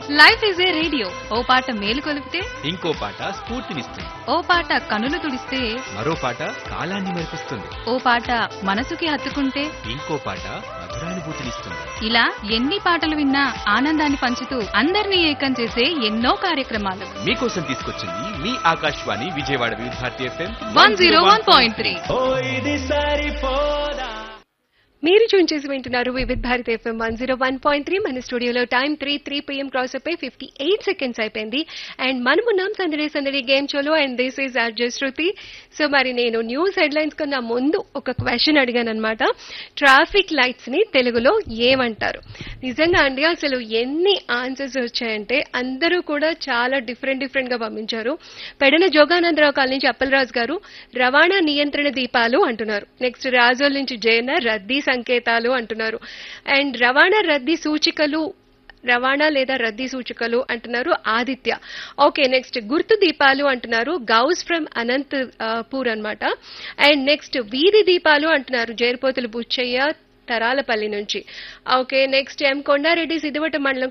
life is a radio ఓ పాట మేలు కొలిపితే ఇంకో పాట స్ఫూర్తినిస్తుంది ఓ పాట కనులు తుడిస్తే మరో పాట కాలాన్ని మెరిపిస్తుంది ఓ పాట మనసుకి హత్తుకుంటే ఇంకో పాట మధురానుభూతినిస్తుంది ఇలా ఎన్ని పాటలు విన్నా ఆనందాన్ని పంచుతూ అందరినీ ఏకం చేసే ఎన్నో కార్యక్రమాలు మీకోసం తీసుకొచ్చింది మీ Akashvani Vijayawada Vividh Bharati FM one zero one point three మీరు చూన్ చేసి వింటున్నారు Vividh Bharat FM one zero one point three మన స్టూడియోలో time three three PM cross అయిపోయి ఫిఫ్టీ ఎయిట్ సెకండ్స్ అయిపోయింది అండ్ మనమున్నాం సందడి సందడి గేమ్ షోలో and this is RJ Shruti so మరి నేను న్యూస్ హెడ్లైన్స్ కన్నా ముందు ఒక క్వశ్చన్ అడిగాను అనమాట ట్రాఫిక్ లైట్స్ ని తెలుగులో ఏమంటారు నిజంగా అండి అసలు ఎన్ని ఆన్సర్స్ వచ్చాయంటే అందరూ కూడా చాలా డిఫరెంట్ డిఫరెంట్ గా పంపించారు పెడన జోగానందరావు కాలనీ నుంచి అప్పలరాజు గారు రవాణా నియంత్రణ దీపాలు అంటున్నారు నెక్స్ట్ రాజోల్ నుంచి జయన రద్దీ సంకేతాలు అంటున్నారు అండ్ రవాణా రద్దీ సూచికలు రవాణా లేదా రద్దీ సూచికలు అంటున్నారు ఆదిత్య ఓకే నెక్స్ట్ గుర్తు దీపాలు అంటున్నారు గౌస్ ఫ్రమ్ అనంత్ ఆ, పూర్ అన్నమాట అండ్ నెక్స్ట్ వీధి దీపాలు అంటున్నారు జేర్పోతులు బుచ్చయ్య తరాలపల్లి నుంచి okay next M Kondareddy Siddivata మండలం